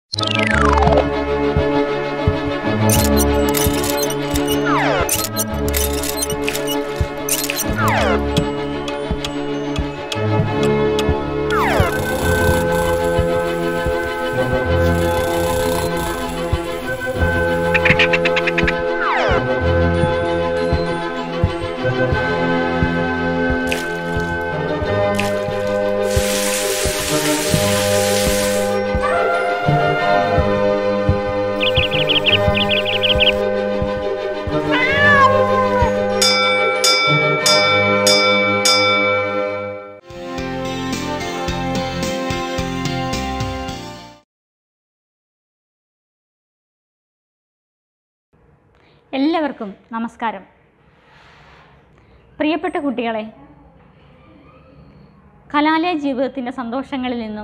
എല്ലാവർക്കും നമസ്കാരം പ്രിയപ്പെട്ട കുട്ടികളെ കലാലയ ജീവിതത്തിൻ്റെ സന്തോഷങ്ങളിൽ നിന്നും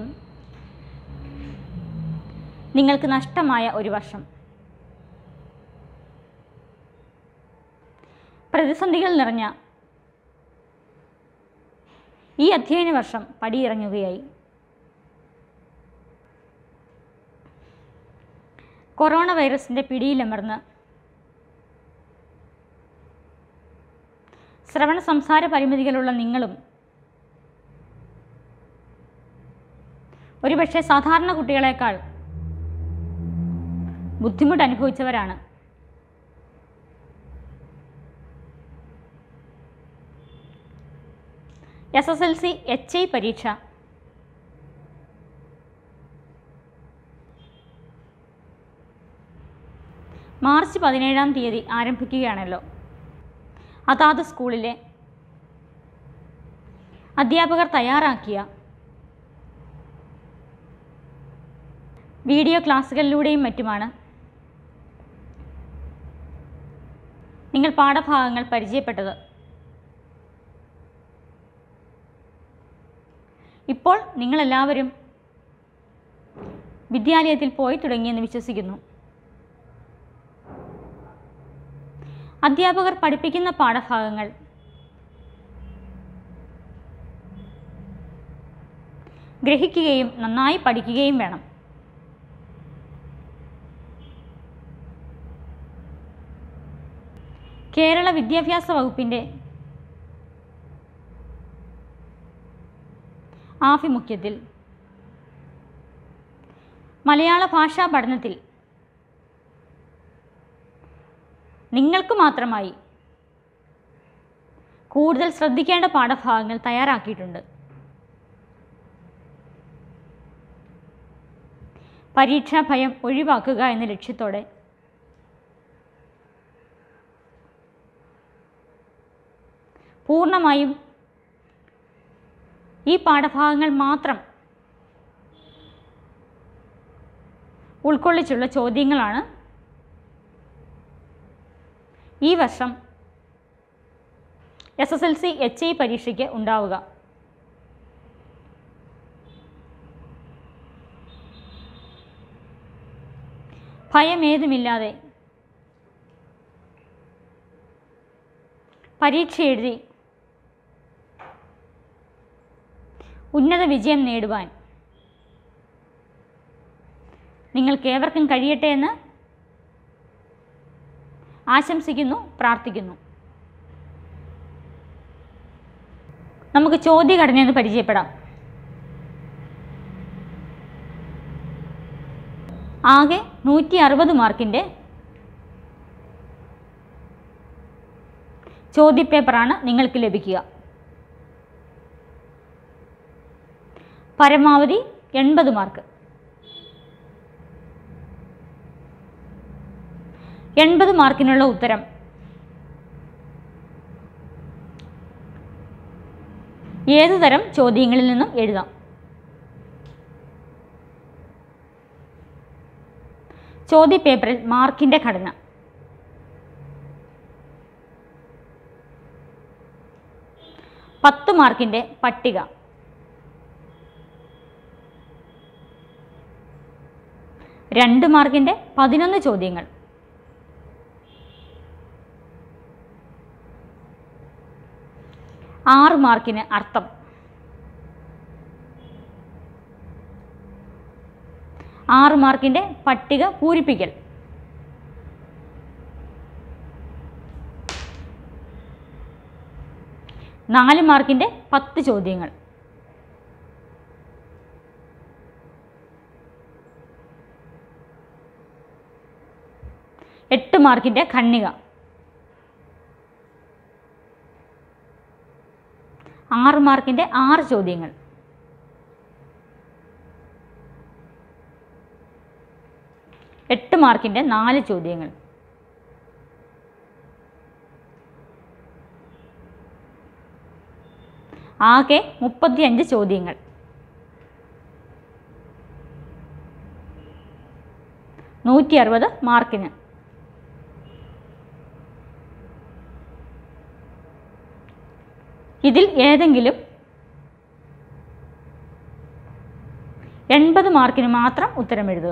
നിങ്ങൾക്ക് നഷ്ടമായ ഒരു വർഷം പ്രതിസന്ധികൾ നിറഞ്ഞ ഈ അധ്യയന വർഷം പടിയിറങ്ങുകയായി കൊറോണ വൈറസിൻ്റെ പിടിയിലമർന്ന് ശ്രവണ സംസാര പരിമിതികളുള്ള നിങ്ങളും ഒരുപക്ഷെ സാധാരണ കുട്ടികളെക്കാൾ ബുദ്ധിമുട്ട് അനുഭവിച്ചവരാണ് S S L C H I പരീക്ഷ മാർച്ച് പതിനേഴാം തീയതി ആരംഭിക്കുകയാണല്ലോ അതാത് സ്കൂളിലെ അധ്യാപകർ തയ്യാറാക്കിയ വീഡിയോ ക്ലാസ്സുകളിലൂടെയും മറ്റുമാണ് നിങ്ങൾ പാഠഭാഗങ്ങൾ പരിചയപ്പെട്ടത് ഇപ്പോൾ നിങ്ങളെല്ലാവരും വിദ്യാലയത്തിൽ പോയി തുടങ്ങിയെന്ന് വിശ്വസിക്കുന്നു അധ്യാപകർ പഠിപ്പിക്കുന്ന പാഠഭാഗങ്ങൾ ഗ്രഹിക്കുകയും നന്നായി പഠിക്കുകയും വേണം കേരള വിദ്യാഭ്യാസ വകുപ്പിൻ്റെ ആഭിമുഖ്യത്തിൽ മലയാള ഭാഷാ പഠനത്തിൽ നിങ്ങൾക്ക് മാത്രമായി കൂടുതൽ ശ്രദ്ധിക്കേണ്ട പാഠഭാഗങ്ങൾ തയ്യാറാക്കിയിട്ടുണ്ട് പരീക്ഷാ ഭയം ഒഴിവാക്കുക എന്ന ലക്ഷ്യത്തോടെ പൂർണ്ണമായും ഈ പാഠഭാഗങ്ങൾ മാത്രം ഉൾക്കൊള്ളിച്ചുള്ള ചോദ്യങ്ങളാണ് ഈ വർഷം S S L C H I പരീക്ഷയ്ക്ക് ഉണ്ടാവുക ഭയമേതുമില്ലാതെ പരീക്ഷ എഴുതി ഉന്നത വിജയം നേടുവാൻ നിങ്ങൾക്കേവർക്കും കഴിയട്ടെ എന്ന് ആശംസിക്കുന്നു പ്രാർത്ഥിക്കുന്നു നമുക്ക് ചോദ്യഘടനയൊന്ന് പരിചയപ്പെടാം ആകെ നൂറ്റി അറുപത് മാർക്കിൻ്റെ ചോദ്യപേപ്പറാണ് നിങ്ങൾക്ക് ലഭിക്കുക പരമാവധി എൺപത് മാർക്ക് എൺപത് മാർക്കിനുള്ള ഉത്തരം ഏതു തരം ചോദ്യങ്ങളിൽ നിന്നും എഴുതാം ചോദ്യപേപ്പറിൽ മാർക്കിൻ്റെ ഘടന പത്ത് മാർക്കിൻ്റെ പട്ടിക രണ്ട് മാർക്കിൻ്റെ പതിനൊന്ന് ചോദ്യങ്ങൾ ആറ് മാർക്കിന് അർത്ഥം ആറ് മാർക്കിൻ്റെ പട്ടിക പൂരിപ്പിക്കൽ നാല് മാർക്കിൻ്റെ പത്ത് ചോദ്യങ്ങൾ എട്ട് മാർക്കിൻ്റെ ഖണ്ണിക ആറ് മാർക്കിൻ്റെ ആറ് ചോദ്യങ്ങൾ എട്ട് മാർക്കിൻ്റെ നാല് ചോദ്യങ്ങൾ ആകെ മുപ്പത്തിയഞ്ച് ചോദ്യങ്ങൾ നൂറ്റി അറുപത് മാർക്കിന് ഇതിൽ ഏതെങ്കിലും എൺപത് മാർക്കിന് മാത്രം ഉത്തരം എഴുതുക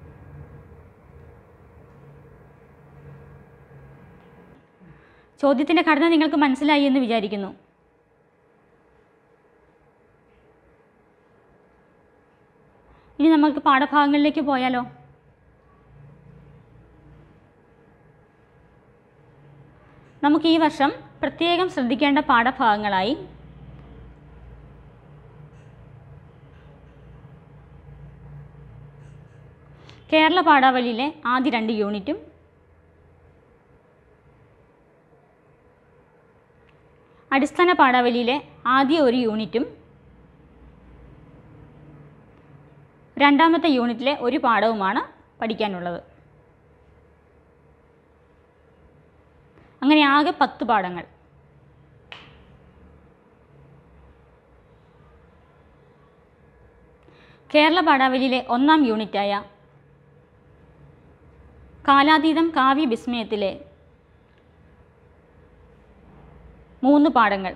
ചോദ്യത്തിൻ്റെ ഘടന നിങ്ങൾക്ക് മനസ്സിലായി എന്ന് വിചാരിക്കുന്നു ഇനി നമുക്ക് പാഠഭാഗങ്ങളിലേക്ക് പോയാലോ നമുക്ക് ഈ വർഷം പ്രത്യേകം ശ്രദ്ധിക്കേണ്ട പാഠഭാഗങ്ങളായി കേരള പാഠാവലിയിലെ ആദ്യ രണ്ട് യൂണിറ്റും അടിസ്ഥാന പാഠാവലിയിലെ ആദ്യ ഒരു യൂണിറ്റും രണ്ടാമത്തെ യൂണിറ്റിലെ ഒരു പാഠവുമാണ് പഠിക്കാനുള്ളത് അങ്ങനെ ആകെ പത്ത് പാഠങ്ങൾ കേരള പാഠാവലിയിലെ ഒന്നാം യൂണിറ്റായ കാലാതീതം കാവ്യ വിസ്മയത്തിലെ മൂന്ന് പാഠങ്ങൾ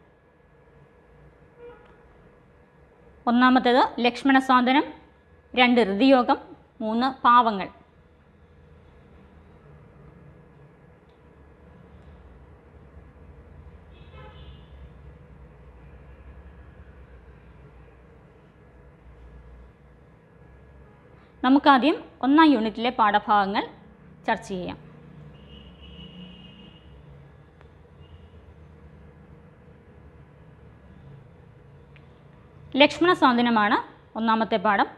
ഒന്നാമത്തേത് ലക്ഷ്മണ സ്വാതനം രണ്ട് ഋതിയോഗം മൂന്ന് പാവങ്ങൾ നമുക്കാദ്യം ഒന്നാം യൂണിറ്റിലെ പാഠഭാഗങ്ങൾ ചർച്ച ചെയ്യാം ലക്ഷ്മണ സ്വാതന്ത്ര്യമാണ് ഒന്നാമത്തെ പാഠം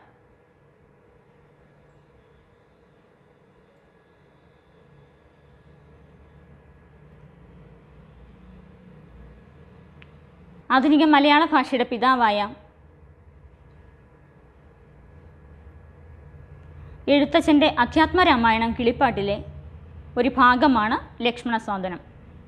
ആധുനിക മലയാള ഭാഷയുടെ പിതാവായ എഴുത്തച്ഛൻ്റെ അധ്യാത്മരാമായണം കിളിപ്പാട്ടിലെ ഒരു ഭാഗമാണ് ലക്ഷ്മണ സ്വാതനം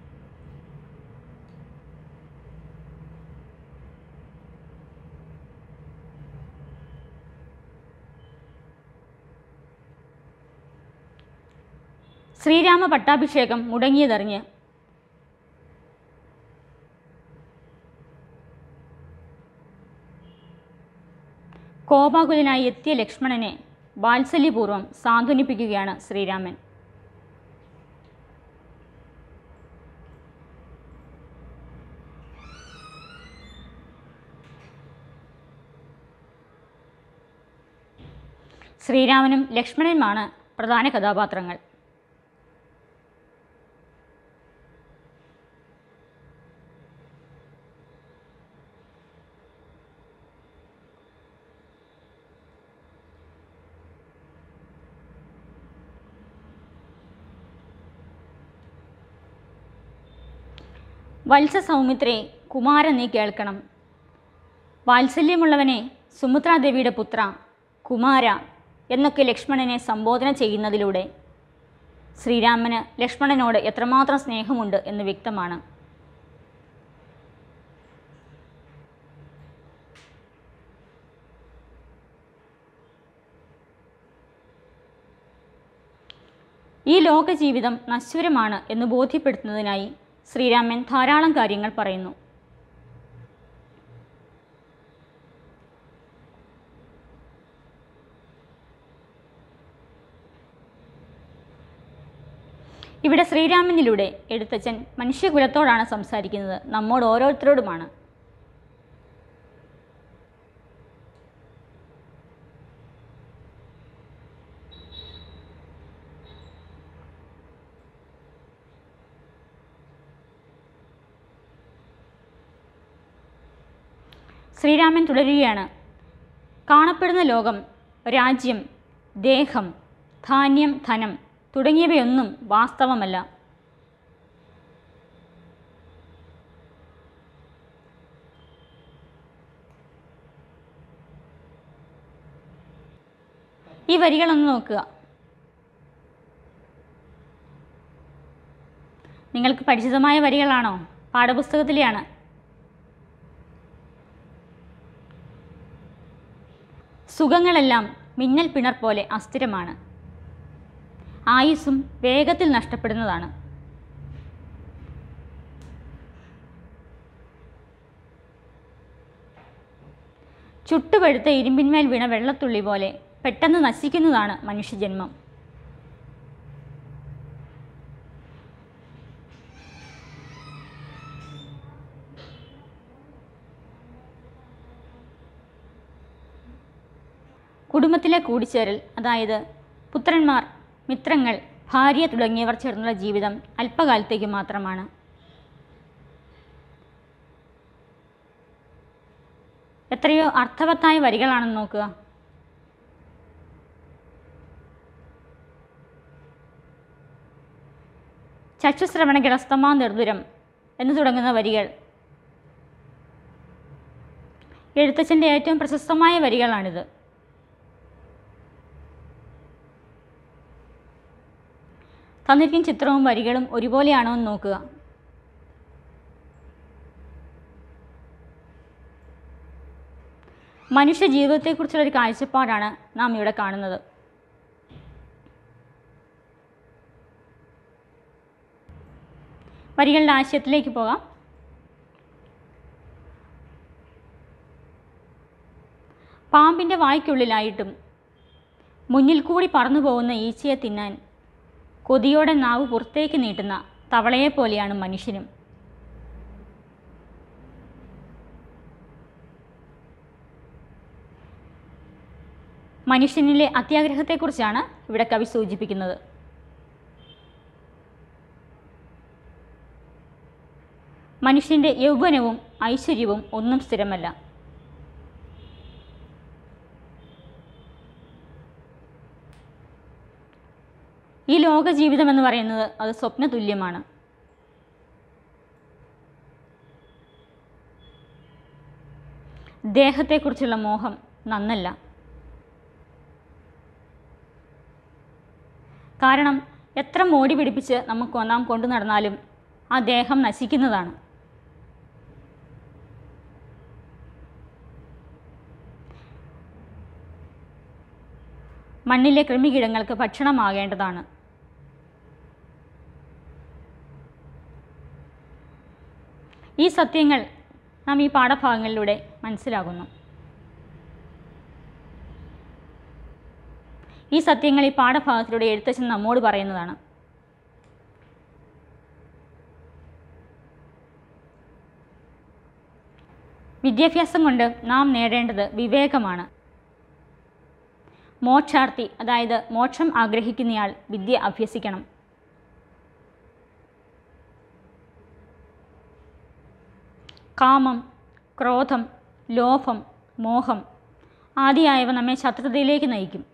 ശ്രീരാമ പട്ടാഭിഷേകം മുടങ്ങിയതറിഞ്ഞ് കോപാകുലനായി എത്തിയ ലക്ഷ്മണനെ വാത്സല്യപൂർവ്വം സാന്ത്വനിപ്പിക്കുകയാണ് ശ്രീരാമൻ ശ്രീരാമനും ലക്ഷ്മണനുമാണ് പ്രധാന കഥാപാത്രങ്ങൾ വത്സ സൗമിത്രേ കുമാര നീ കേൾക്കണം വാത്സല്യമുള്ളവനെ സുമിത്രാദേവിയുടെ പുത്ര കുമാര എന്നൊക്കെ ലക്ഷ്മണനെ സംബോധന ചെയ്യുന്നതിലൂടെ ശ്രീരാമന് ലക്ഷ്മണനോട് എത്രമാത്രം സ്നേഹമുണ്ട് എന്ന് വ്യക്തമാണ് ഈ ലോക ജീവിതം നശ്വരമാണ് എന്ന് ബോധ്യപ്പെടുത്തുന്നതിനായി ശ്രീരാമൻ ധാരാളം കാര്യങ്ങൾ പറയുന്നു ഇവിടെ ശ്രീരാമനിലൂടെ എഴുത്തച്ഛൻ മനുഷ്യകുലത്തോടാണ് സംസാരിക്കുന്നത് നമ്മോട് ഓരോരുത്തരോടുമാണ് ശ്രീരാമൻ തുടരുകയാണ് കാണപ്പെടുന്ന ലോകം രാജ്യം ദേഹം ധാന്യം ധനം തുടങ്ങിയവയൊന്നും വാസ്തവമല്ല ഈ വരികളൊന്ന് നോക്കുക നിങ്ങൾക്ക് പരിചിതമായ വരികളാണോ പാഠപുസ്തകത്തിലെയാണ് സുഖങ്ങളെല്ലാം മിന്നൽ പിണർ പോലെ അസ്ഥിരമാണ് ആയുസ്സും വേഗത്തിൽ നഷ്ടപ്പെടുന്നതാണ് ചുട്ടുപഴുത്ത ഇരുമ്പിന്മേൽ വീണ വെള്ളത്തുള്ളി പോലെ പെട്ടെന്ന് നശിക്കുന്നതാണ് മനുഷ്യജന്മം കുടുംബത്തിലെ കൂടിച്ചേരൽ അതായത് പുത്രന്മാർ മിത്രങ്ങൾ ഭാര്യ തുടങ്ങിയവർ ചേർന്നുള്ള ജീവിതം അല്പകാലത്തേക്ക് മാത്രമാണ് എത്രയോ അർത്ഥവത്തായ വരികളാണെന്ന് നോക്കുക ചക്ഷുശ്രവണ ഗ്രസ്തമാ നിർദുരം എന്ന് തുടങ്ങുന്ന വരികൾ എഴുത്തച്ഛൻ്റെ ഏറ്റവും പ്രശസ്തമായ വരികളാണിത് തന്നിരിക്കുന്ന ചിത്രവും വരികളും ഒരുപോലെയാണോ എന്ന് നോക്കുക മനുഷ്യ ജീവിതത്തെക്കുറിച്ചുള്ള ഒരു കാഴ്ചപ്പാടാണ് നാം ഇവിടെ കാണുന്നത് വരികളുടെ ആശയത്തിലേക്ക് പോകാം പാമ്പിൻ്റെ വായ്ക്കുള്ളിലായിട്ടും മുന്നിൽ കൂടി പറന്നു പോകുന്ന ഈച്ചയെ തിന്നാൻ കൊതിയോടെ നാവ് പുറത്തേക്ക് നീട്ടുന്ന തവളയെപ്പോലെയാണ് മനുഷ്യനും മനുഷ്യനിലെ അത്യാഗ്രഹത്തെക്കുറിച്ചാണ് ഇവിടെ കവി സൂചിപ്പിക്കുന്നത് മനുഷ്യൻ്റെ യൗവനവും ഐശ്വര്യവും ഒന്നും സ്ഥിരമല്ല ഈ ലോക ജീവിതം എന്ന് പറയുന്നത് അത് സ്വപ്ന തുല്യമാണ് ദേഹത്തെക്കുറിച്ചുള്ള മോഹം നന്നല്ല കാരണം എത്ര മോടി പിടിപ്പിച്ച് നമുക്ക് നാം കൊണ്ടു നടന്നാലും ആ ദേഹം നശിക്കുന്നതാണ് മണ്ണിലെ കൃമികീടങ്ങൾക്ക് ഭക്ഷണമാകേണ്ടതാണ് ഈ സത്യങ്ങൾ നാം ഈ പാഠഭാഗങ്ങളിലൂടെ മനസ്സിലാകുന്നു ഈ സത്യങ്ങൾ ഈ പാഠഭാഗത്തിലൂടെ എഴുത്തച്ഛൻ നമ്മോട് പറയുന്നതാണ് വിദ്യാഭ്യാസം കൊണ്ട് നാം നേടേണ്ടത് വിവേകമാണ് മോക്ഷാർത്ഥി അതായത് മോക്ഷം ആഗ്രഹിക്കുന്നയാൾ വിദ്യ അഭ്യസിക്കണം കാമം ക്രോധം ലോഭം മോഹം ആദിയായവ നമ്മെ ശത്രുതയിലേക്ക് നയിക്കും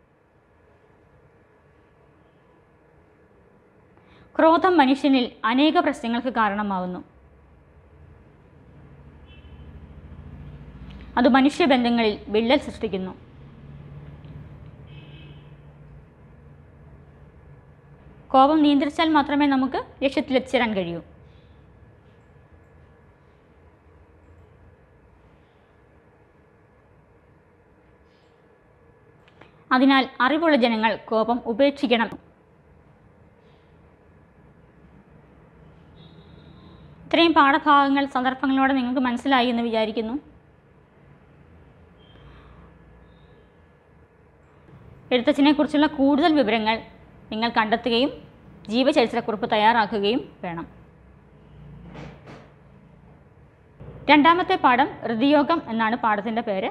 ക്രോധം മനുഷ്യനിൽ അനേക പ്രശ്നങ്ങൾക്ക് കാരണമാകുന്നു അത് മനുഷ്യബന്ധങ്ങളിൽ വിള്ളൽ സൃഷ്ടിക്കുന്നു കോപം നിയന്ത്രിച്ചാൽ മാത്രമേ നമുക്ക് ലക്ഷ്യത്തിലെത്തിച്ചേരാൻ കഴിയൂ അതിനാൽ അറിവുള്ള ജനങ്ങൾ കോപം ഉപേക്ഷിക്കണം ഇത്രയും പാഠഭാഗങ്ങൾ സന്ദർഭങ്ങളോടെ നിങ്ങൾക്ക് മനസ്സിലായി എന്ന് വിചാരിക്കുന്നു എഴുത്തച്ഛനെക്കുറിച്ചുള്ള കൂടുതൽ വിവരങ്ങൾ നിങ്ങൾ കണ്ടെത്തുകയും ജീവചരിത്രക്കുറിപ്പ് തയ്യാറാക്കുകയും വേണം രണ്ടാമത്തെ പാഠം ഹൃദയോഗം എന്നാണ് പാഠത്തിൻ്റെ പേര്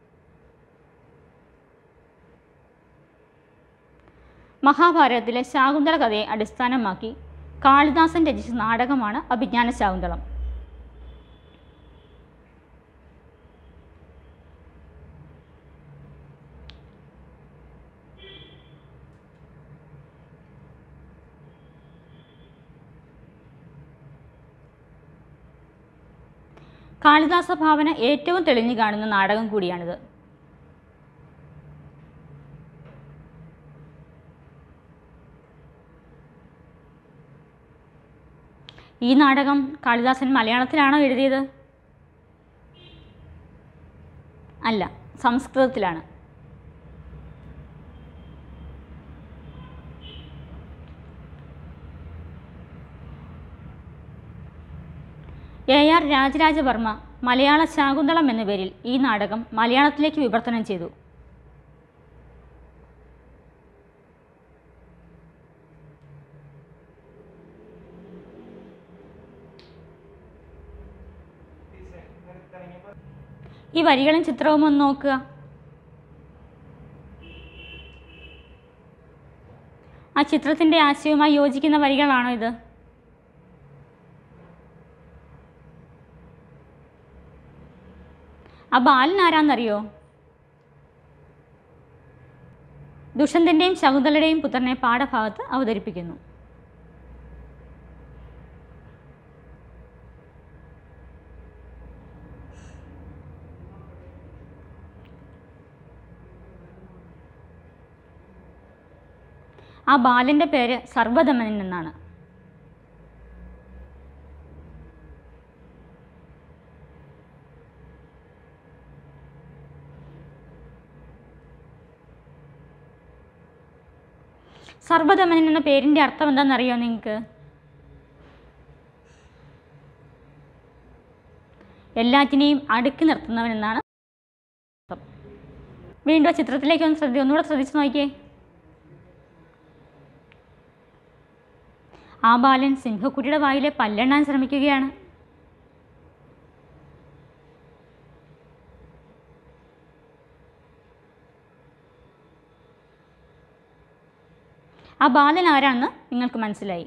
മഹാഭാരതത്തിലെ ശാകുന്തള കഥയെ അടിസ്ഥാനമാക്കി കാളിദാസൻ രചിച്ച നാടകമാണ് അഭിജ്ഞാന ശാകുന്തളം കാളിദാസ ഭാവന ഏറ്റവും തെളിഞ്ഞു കാണുന്ന നാടകം കൂടിയാണിത് ഈ നാടകം കാളിദാസൻ മലയാളത്തിലാണോ എഴുതിയത് അല്ല സംസ്കൃതത്തിലാണ് എ ആർ രാജരാജവർമ്മ മലയാള ശാകുന്തളം എന്ന പേരിൽ ഈ നാടകം മലയാളത്തിലേക്ക് വിവർത്തനം ചെയ്തു ഈ വരികളും ചിത്രവും ഒന്ന് നോക്കുക ആ ചിത്രത്തിൻ്റെ ആശയവുമായി യോജിക്കുന്ന വരികളാണോ ഇത് ആ ബാലൻ ആരാന്നറിയോ ദുഷ്യന്തൻ്റെയും ശകുന്തളയുടെയും പുത്രനെ പാഠഭാഗത്ത് അവതരിപ്പിക്കുന്നു ആ ബാലൻ്റെ പേര് സർവദമനൻ എന്നാണ് സർവദമനൻ എന്ന പേരിൻ്റെ അർത്ഥം എന്താണെന്നറിയോ നിങ്ങൾക്ക് എല്ലാറ്റിനെയും അടുക്കി നിർത്തുന്നവൻ എന്നാണ് അർത്ഥം. വീണ്ടും ആ ചിത്രത്തിലേക്ക് ഒന്ന് ശ്രദ്ധ ഒന്നുകൂടെ ശ്രദ്ധിച്ചു നോക്കിയേ ആ ബാലൻ സിംഹക്കുട്ടിയുടെ വായിലെ പല്ലെണ്ണാൻ ശ്രമിക്കുകയാണ് ആ ബാലൻ ആരാണെന്ന് നിങ്ങൾക്ക് മനസ്സിലായി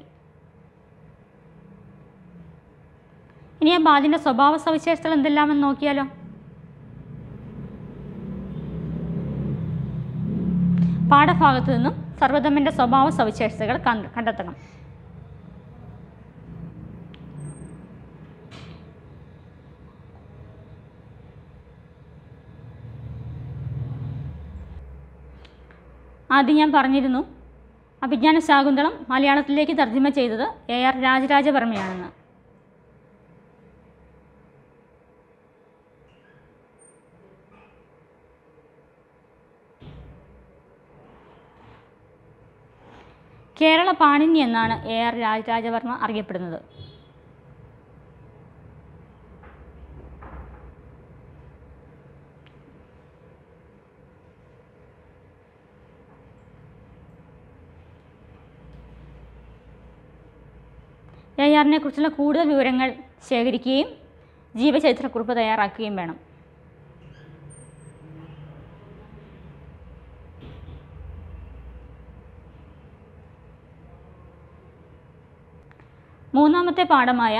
ഇനി ആ ബാലിൻ്റെ സ്വഭാവ സവിശേഷതകൾ എന്തെല്ലാമെന്ന് നോക്കിയാലോ പാഠഭാഗത്തു നിന്നും സർവ്വധമൻ്റെ സ്വഭാവ സവിശേഷതകൾ കണ്ട- കണ്ടെത്തണം ആദ്യം ഞാൻ പറഞ്ഞിരുന്നു അഭിജ്ഞാന ശാകുന്തളം മലയാളത്തിലേക്ക് തർജ്ജിമ ചെയ്തത് എ ആർ രാജരാജവർമ്മയാണെന്ന് കേരള പാണിനി എന്നാണ് എ ആർ രാജരാജവർമ്മ അറിയപ്പെടുന്നത് എ ആറിനെ കുറിച്ചുള്ള കൂടുതൽ വിവരങ്ങൾ ശേഖരിക്കുകയും ജീവചരിത്രക്കുറിപ്പ് തയ്യാറാക്കുകയും വേണം മൂന്നാമത്തെ പാഠമായ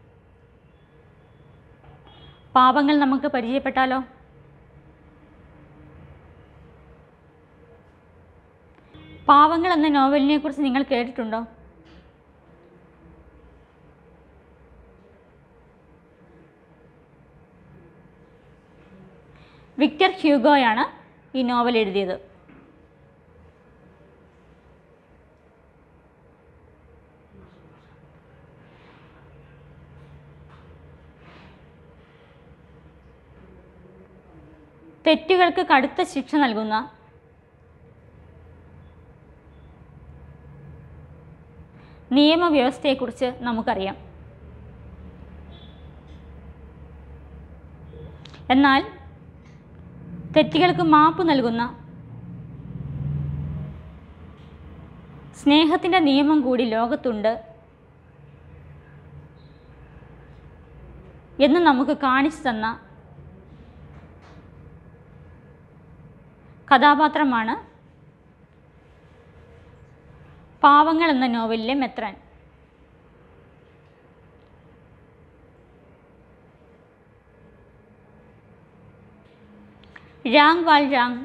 പാപങ്ങൾ നമുക്ക് പരിചയപ്പെട്ടാലോ പാവങ്ങൾ എന്ന നോവലിനെ കുറിച്ച് നിങ്ങൾ കേട്ടിട്ടുണ്ടോ വിക്ടർ ഹ്യൂഗോയാണ് ഈ നോവൽ എഴുതിയത് തെറ്റുകൾക്ക് കടുത്ത ശിക്ഷ നൽകുന്ന നിയമവ്യവസ്ഥയെക്കുറിച്ച് നമുക്കറിയാം എന്നാൽ തെറ്റുകൾക്ക് മാപ്പ് നൽകുന്ന സ്നേഹത്തിൻ്റെ നിയമം കൂടി ലോകത്തുണ്ട് എന്ന് നമുക്ക് കാണിച്ചു തന്ന കഥാപാത്രമാണ് പാവങ്ങൾ എന്ന നോവലിലെ മെത്രാൻ രാങ് വാൽ രാങ്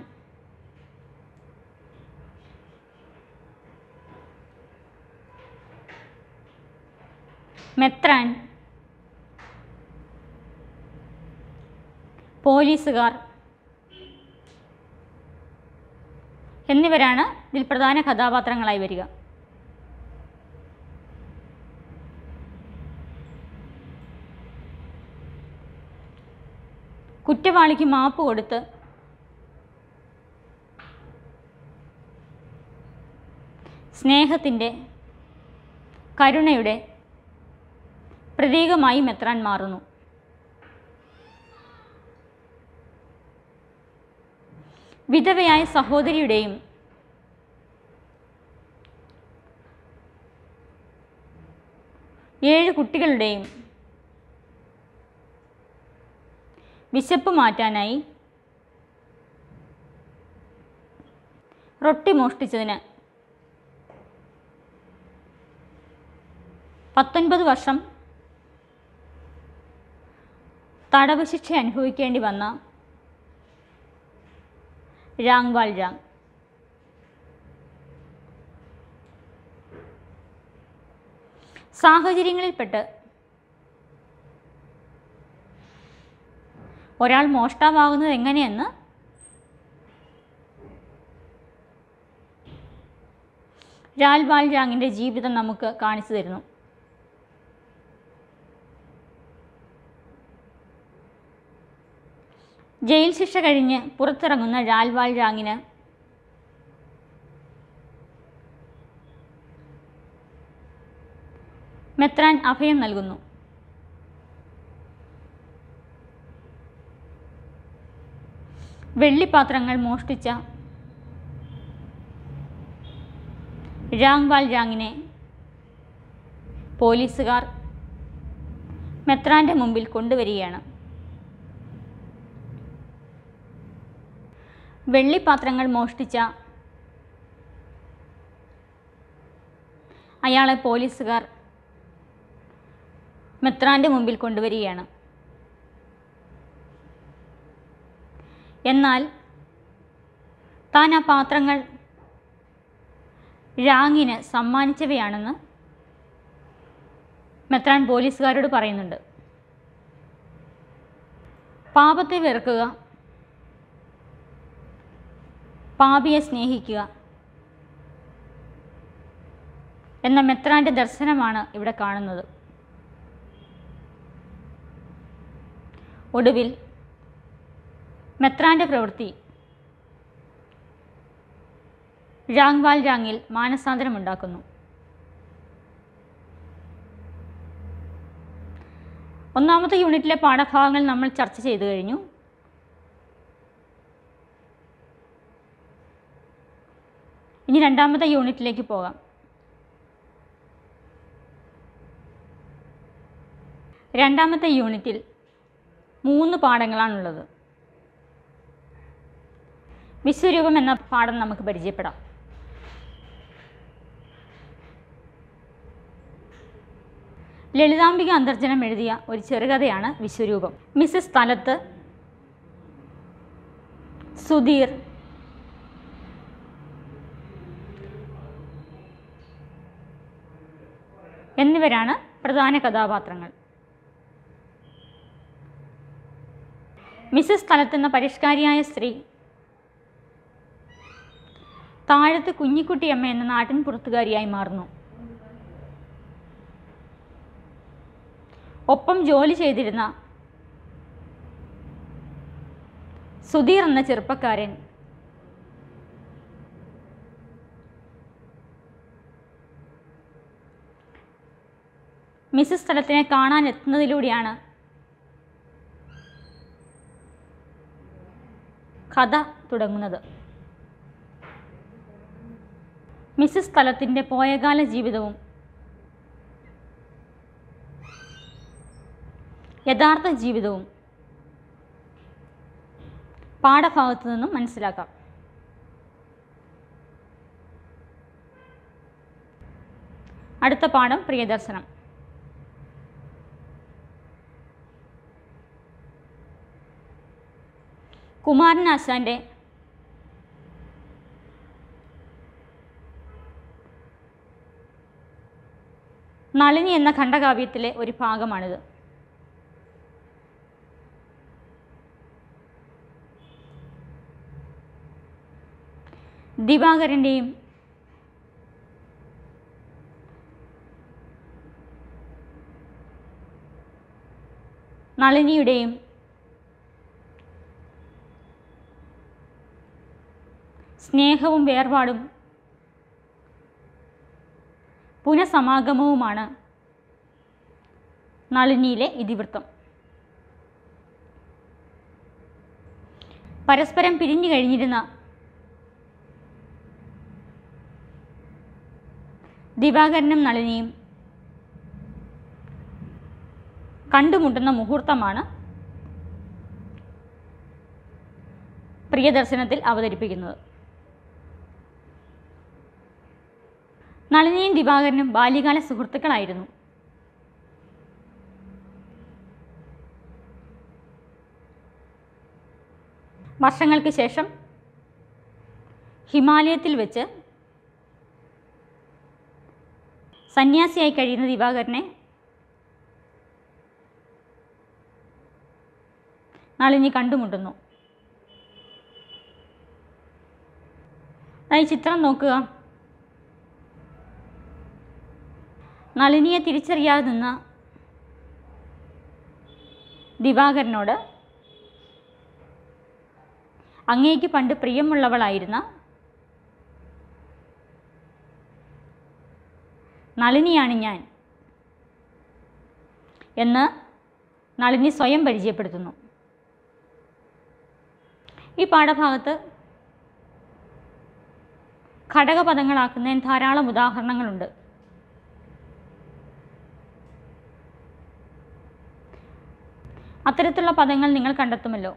മെത്രാൻ പോലീസുകാർ എന്നിവരാണ് ഇതിൽ പ്രധാന കഥാപാത്രങ്ങളായി വരിക കുറ്റവാളിക്ക് മാപ്പ് കൊടുത്ത് സ്നേഹത്തിൻ്റെ കരുണയുടെ പ്രതീകമായി മെത്രാൻ മാറുന്നു വിധവയായ സഹോദരിയുടെയും ഏഴ് കുട്ടികളുടെയും വിശപ്പ് മാറ്റാനായി റൊട്ടി മോഷ്ടിച്ചതിന് പത്തൊൻപത് വർഷം തടവ് ശിക്ഷ അനുഭവിക്കേണ്ടി വന്ന രാങ്വാൾ രാങ് സാഹചര്യങ്ങളിൽപ്പെട്ട് ഒരാൾ മോഷ്ടാവാകുന്നത് എങ്ങനെയെന്ന് രാൽവാൽ രാങ്ങിൻ്റെ ജീവിതം നമുക്ക് കാണിച്ചു തരുന്നു ജയിൽ ശിക്ഷ കഴിഞ്ഞ് പുറത്തിറങ്ങുന്ന രാൽവാൽ രാങ്ങിന് മെത്രാൻ അഭയം നൽകുന്നു വെള്ളിപ്പാത്രങ്ങൾ മോഷ്ടിച്ച രാങ്വാൽ രാങ്ങിനെ പോലീസുകാർ മെത്രാൻ്റെ മുമ്പിൽ കൊണ്ടുവരികയാണ് വെള്ളിപ്പാത്രങ്ങൾ മോഷ്ടിച്ച അയാളെ പോലീസുകാർ മെത്രാൻ്റെ മുമ്പിൽ കൊണ്ടുവരികയാണ് എന്നാൽ താൻ ആ പാത്രങ്ങൾ രാങ്ങിന് സമ്മാനിച്ചവയാണെന്ന് മെത്രാൻ പോലീസുകാരോട് പറയുന്നുണ്ട് പാപത്തെ വെറുക്കുക പാപിയെ സ്നേഹിക്കുക എന്ന മെത്രാൻ്റെ ദർശനമാണ് ഇവിടെ കാണുന്നത് ഒടുവിൽ മെത്രാൻ്റെ പ്രവൃത്തി രാങ്വാൽ രാങ്ങിൽ മാനസാന്തരമുണ്ടാക്കുന്നു ഒന്നാമത്തെ യൂണിറ്റിലെ പാഠഭാഗങ്ങൾ നമ്മൾ ചർച്ച ചെയ്തു കഴിഞ്ഞു ഇനി രണ്ടാമത്തെ യൂണിറ്റിലേക്ക് പോകാം രണ്ടാമത്തെ യൂണിറ്റിൽ മൂന്ന് പാഠങ്ങളാണുള്ളത് വിശ്വരൂപം എന്ന പാഠം നമുക്ക് പരിചയപ്പെടാം ലളിതാംബിക അന്തർജനം എഴുതിയ ഒരു ചെറുകഥയാണ് വിശ്വരൂപം മിസ്സസ് സ്ഥലത്ത് സുധീർ എന്നിവരാണ് പ്രധാന കഥാപാത്രങ്ങൾ മിസ്സസ് സ്ഥലത്ത് എന്ന പരിഷ്കാരിയായ സ്ത്രീ താഴത്ത് കുഞ്ഞിക്കുട്ടിയമ്മ എന്ന നാട്ടിൻ പുറത്തുകാരിയായി മാറുന്നു ഒപ്പം ജോലി ചെയ്തിരുന്ന സുധീർ എന്ന ചെറുപ്പക്കാരൻ മിസ്സസ് സ്ഥലത്തിനെ കാണാൻ എത്തുന്നതിലൂടെയാണ് കഥ തുടങ്ങുന്നത് മിസ്സസ് സ്ഥലത്തിൻ്റെ പോയകാല ജീവിതവും യഥാർത്ഥ ജീവിതവും പാഠഭാഗത്തു നിന്നും മനസ്സിലാക്കാം അടുത്ത പാഠം പ്രിയദർശനം കുമാരനാശാൻ്റെ നളിനി എന്ന ഖണ്ഡകാവ്യത്തിലെ ഒരു ഭാഗമാണിത് ദിവാകരൻ്റെയും നളിനിയുടെയും സ്നേഹവും വേർപാടും പുനഃസമാഗമവുമാണ് നളിനിയിലെ ഇതിവൃത്തം പരസ്പരം പിരിഞ്ഞു കഴിഞ്ഞിരുന്ന ദിവാകരനും നളിനിയും കണ്ടുമുട്ടുന്ന മുഹൂർത്തമാണ് പ്രിയദർശനത്തിൽ അവതരിപ്പിക്കുന്നത് നളിനിയും ദിവാകരനും ബാല്യകാല സുഹൃത്തുക്കളായിരുന്നു വർഷങ്ങൾക്ക് ശേഷം ഹിമാലയത്തിൽ വെച്ച് സന്യാസിയായി കഴിയുന്ന ദിവാകരനെ നളിനി കണ്ടുമുട്ടുന്നു ഈ ചിത്രം നോക്കുക നളിനിയെ തിരിച്ചറിയാതെ നിന്ന ദിവാകരനോട് അങ്ങേക്ക് പണ്ട് പ്രിയമുള്ളവളായിരുന്ന നളിനിയാണ് ഞാൻ എന്ന് നളിനി സ്വയം പരിചയപ്പെടുത്തുന്നു ഈ പാഠഭാഗത്ത് ഘടകപദങ്ങളാക്കുന്നതിന് ധാരാളം ഉദാഹരണങ്ങളുണ്ട് അത്തരത്തിലുള്ള പദങ്ങൾ നിങ്ങൾ കണ്ടെത്തുമല്ലോ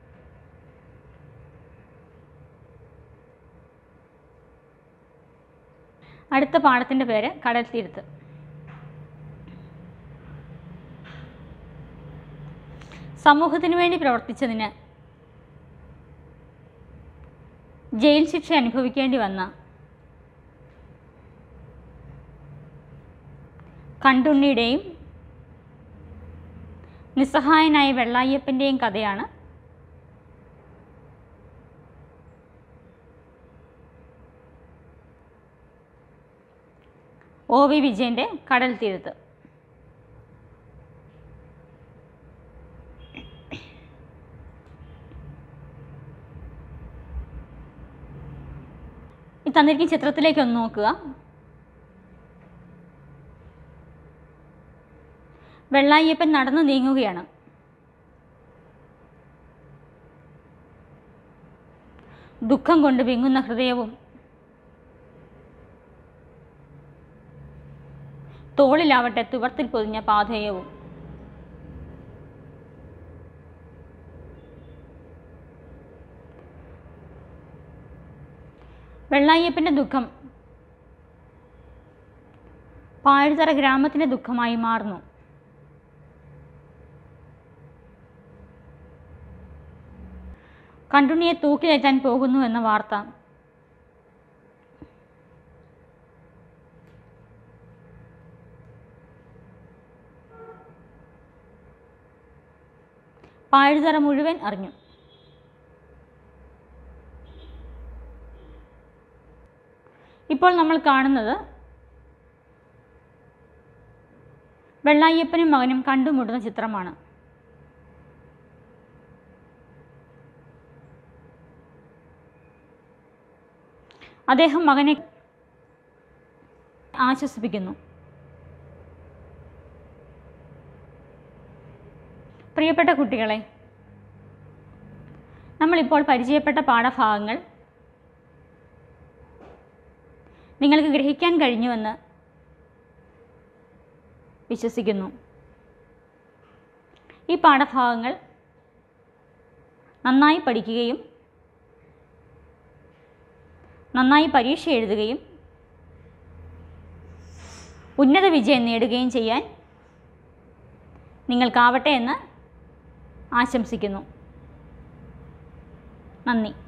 അടുത്ത പാഠത്തിൻ്റെ പേര് കടൽ തീരത്ത് സമൂഹത്തിനു വേണ്ടി പ്രവർത്തിച്ചതിന് ജയിൽ ശിക്ഷ അനുഭവിക്കേണ്ടി വന്ന കണ്ടുണ്ണിയുടെയും നിസ്സഹായനായ വെള്ളായ്യപ്പൻ്റെയും കഥയാണ് ഒ വി വിജയൻ്റെ കടൽ തീരത്ത് ഈ തന്നിരിക്കുന്ന ചിത്രത്തിലേക്ക് ഒന്ന് നോക്കുക വെള്ളായ്യപ്പൻ നടന്നു നീങ്ങുകയാണ് ദുഃഖം കൊണ്ട് വിങ്ങുന്ന ഹൃദയവും തോളിലാവട്ടെ തുവർത്തിൽ പൊതിഞ്ഞ പാഥേയവും വെള്ളായ്യപ്പൻ്റെ ദുഃഖം പാഴുതറ ഗ്രാമത്തിൻ്റെ ദുഃഖമായി മാറുന്നു കണ്ടുണ്ണിയെ തൂക്കിലേറ്റാൻ പോകുന്നു എന്ന വാർത്ത പാഴുതറ മുഴുവൻ അറിഞ്ഞു ഇപ്പോൾ നമ്മൾ കാണുന്നത് വെള്ളായ്യപ്പനും മകനും കണ്ടുമുട്ടുന്ന ചിത്രമാണ് അദ്ദേഹം മകനെ ആശ്വസിപ്പിക്കുന്നു പ്രിയപ്പെട്ട കുട്ടികളെ നമ്മളിപ്പോൾ പരിചയപ്പെട്ട പാഠഭാഗങ്ങൾ നിങ്ങൾക്ക് ഗ്രഹിക്കാൻ കഴിഞ്ഞുവെന്ന് വിശ്വസിക്കുന്നു ഈ പാഠഭാഗങ്ങൾ നന്നായി പഠിക്കുകയും നന്നായി പരീക്ഷ എഴുതുകയും ഉന്നത വിജയം നേടുകയും ചെയ്യാൻ നിങ്ങൾക്കാവട്ടെ എന്ന് ആശംസിക്കുന്നു നന്ദി